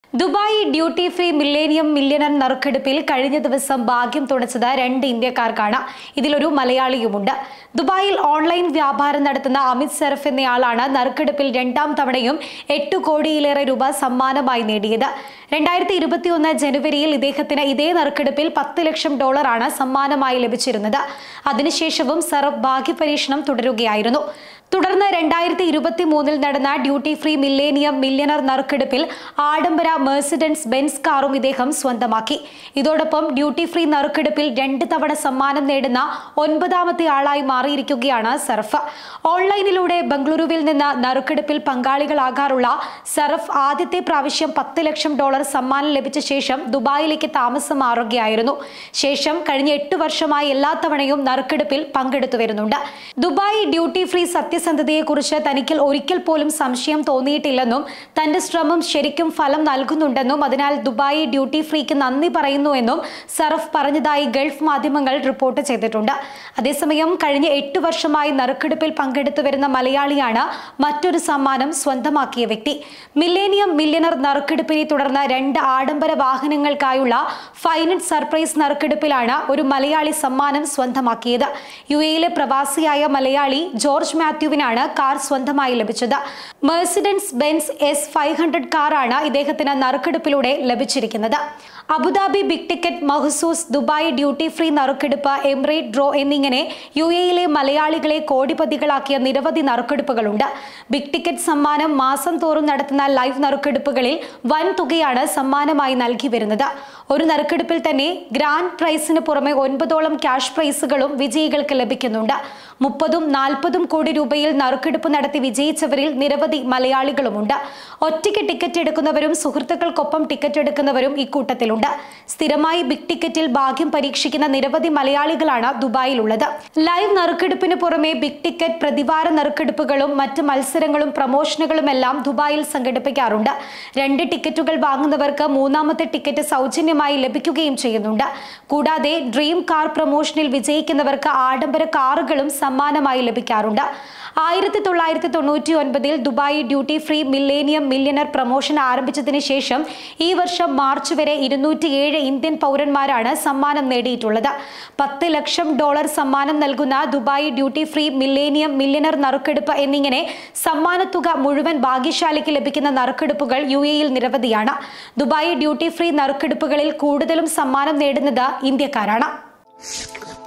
Dubai duty free millennium millionaire നറുക്കെടുപ്പിൽ കഴിഞ്ഞ ദിവസം ഭാഗ്യം തുണച്ചത് രണ്ട് ഇന്ത്യക്കാർക്കാണ് ഇതിലൊരു മലയാളിയുമുണ്ട് ദുബായിൽ ഓൺലൈൻ വ്യാപാരം നടത്തുന്ന അമിത് സെറഫ് എന്നയാളാണ് നറുക്കെടുപ്പിൽ രണ്ടാം തവണയും എട്ട് കോടിയിലേറെ രൂപ സമ്മാനമായി നേടിയത് രണ്ടായിരത്തി ഇരുപത്തിയൊന്ന് ജനുവരിയിൽ ഇദ്ദേഹത്തിന് ഇതേ നറുക്കെടുപ്പിൽ പത്ത് ലക്ഷം ഡോളറാണ് സമ്മാനമായി ലഭിച്ചിരുന്നത് അതിനുശേഷവും സെറഫ് ഭാഗ്യപരീക്ഷണം തുടരുകയായിരുന്നു തുടർന്ന് രണ്ടായിരത്തി ഇരുപത്തി മൂന്നിൽ നടന്ന ഡ്യൂട്ടി ഫ്രീ മില്ലേനിയം മില്യണർ നറുക്കെടുപ്പിൽ ആഡംബര മെഴ്സിഡൻസ് ബെൻസ് കാറും ഇദ്ദേഹം സ്വന്തമാക്കി ഇതോടൊപ്പം ഡ്യൂട്ടി ഫ്രീ നറുക്കെടുപ്പിൽ രണ്ട് തവണ സമ്മാനം നേടുന്ന ഒൻപതാമത്തെ ആളായി മാറിയിരിക്കുകയാണ് സർഫ് ഓൺലൈനിലൂടെ ബംഗളൂരുവിൽ നിന്ന് നറുക്കെടുപ്പിൽ പങ്കാളികളാകാറുള്ള സർഫ് ആദ്യത്തെ പ്രാവശ്യം പത്ത് ലക്ഷം ഡോളർ സമ്മാനം ലഭിച്ച ശേഷം ദുബായിലേക്ക് താമസം മാറുകയായിരുന്നു ശേഷം കഴിഞ്ഞ എട്ട് വർഷമായി എല്ലാ തവണയും നറുക്കെടുപ്പിൽ പങ്കെടുത്തു വരുന്നുണ്ട് ദുബായ് ഡ്യൂട്ടി ഫ്രീ സത്യസന്ധതയെക്കുറിച്ച് തനിക്ക് ഒരിക്കൽ പോലും സംശയം തോന്നിയിട്ടില്ലെന്നും തന്റെ ശ്രമം ശരിക്കും ഫലം നൽകുന്നുണ്ടെന്നും അതിനാൽ ദുബായ് ഡ്യൂട്ടി ഫ്രീക്ക് നന്ദി പറയുന്നുവെന്നും സറഫ് പറഞ്ഞതായി ഗൾഫ് മാധ്യമങ്ങൾ റിപ്പോർട്ട് ചെയ്തിട്ടുണ്ട് അതേസമയം കഴിഞ്ഞ എട്ട് വർഷമായി നറുക്കെടുപ്പിൽ പങ്കെടുത്തു വരുന്ന മലയാളിയാണ് മറ്റൊരു സമ്മാനം സ്വന്തമാക്കിയ വ്യക്തി മില്ലേനിയം മില്യണർ നറുക്കെടുപ്പിനെ തുടർന്ന് രണ്ട് ആഡംബര വാഹനങ്ങൾക്കായുള്ള ഫൈനറ്റ് സർപ്രൈസ് നറുക്കെടുപ്പിലാണ് ഒരു മലയാളി സമ്മാനം സ്വന്തമാക്കിയത് യു എയിലെ പ്രവാസിയായ മലയാളി ജോർജ് മാത്യുവിനാണ് കാർ സ്വന്തമായി ലഭിച്ചത് Mercedes Benz S five hundred കാറാണ് ഇദ്ദേഹത്തിന് നറുക്കെടുപ്പിലൂടെ ലഭിച്ചിരിക്കുന്നത് Abu Dhabi big ticket Mahzooz Dubai duty free നറുക്കെടുപ്പ് എമിറേറ്റ് ഡ്രോ എന്നിങ്ങനെ യു എയിലെ മലയാളികളെ കോടിപതികളാക്കിയ നിരവധി നറുക്കെടുപ്പുകളുണ്ട് ബിഗ് ടിക്കറ്റ് സമ്മാനം മാസം തോറും നടത്തുന്ന ലൈവ് നറുക്കെടുപ്പുകളിൽ വൻ തുകയാണ് സമ്മാനമായി നൽകി വരുന്നത് ഒരു നറുക്കെടുപ്പിൽ തന്നെ ഗ്രാൻഡ് പ്രൈസിന് പുറമെ ഒൻപതോളം ക്യാഷ് പ്രൈസുകളും വിജയികൾക്ക് ലഭിക്കുന്നുണ്ട് മുപ്പതും നാൽപ്പതും കോടി രൂപയിൽ നറുക്കെടുപ്പ് നടത്തി വിജയിച്ചവരിൽ നിരവധി മലയാളികളുമുണ്ട് ഒറ്റയ്ക്ക് ടിക്കറ്റ് എടുക്കുന്നവരും സുഹൃത്തുക്കൾക്കൊപ്പം ടിക്കറ്റ് എടുക്കുന്നവരും ഇക്കൂട്ടത്തിലുണ്ട് സ്ഥിരമായി ബിഗ് ടിക്കറ്റിൽ ഭാഗ്യം പരീക്ഷിക്കുന്ന നിരവധി മലയാളികളാണ് ദുബായിലുള്ളത് ലൈവ് നറുക്കെടുപ്പിന് പുറമെ ബിഗ് ടിക്കറ്റ് പ്രതിവാര നറുക്കെടുപ്പുകളും മറ്റ് മത്സരങ്ങളും പ്രമോഷനുകളും എല്ലാം ദുബായിൽ സംഘടിപ്പിക്കാറുണ്ട് രണ്ട് ടിക്കറ്റുകൾ വാങ്ങുന്നവർക്ക് മൂന്നാമത്തെ ടിക്കറ്റ് സൗജന്യമായി ലഭിക്കുകയും ചെയ്യുന്നുണ്ട് കൂടാതെ ഡ്രീം കാർ പ്രമോഷനിൽ വിജയിക്കുന്നവർക്ക് ആഡംബര കാറുകളും സമ്മാനമായി ലഭിക്കാറുണ്ട് ആയിരത്തി തൊള്ളായിരത്തി തൊണ്ണൂറ്റി ഒൻപതിൽ Dubai duty free millennium millionaire promotion ആരംഭിച്ചതിന് ശേഷം ഈ വർഷം മാർച്ച് വരെ ഇരുന്നൂറ്റിയേഴ് ഇന്ത്യൻ പൗരന്മാരാണ് സമ്മാനം നേടിയിട്ടുള്ളത് പത്ത് ലക്ഷം ഡോളർ സമ്മാനം നൽകുന്ന Dubai duty free millennium millionaire നറുക്കെടുപ്പ് എന്നിങ്ങനെ സമ്മാനത്തുക മുഴുവൻ ഭാഗ്യശാലിക്ക് ലഭിക്കുന്ന നറുക്കെടുപ്പുകൾ യു എയിൽ നിരവധിയാണ് ദുബായ് ഡ്യൂട്ടി ഫ്രീ നറുക്കെടുപ്പുകളിൽ കൂടുതലും സമ്മാനം നേടുന്നത് ഇന്ത്യക്കാരാണ്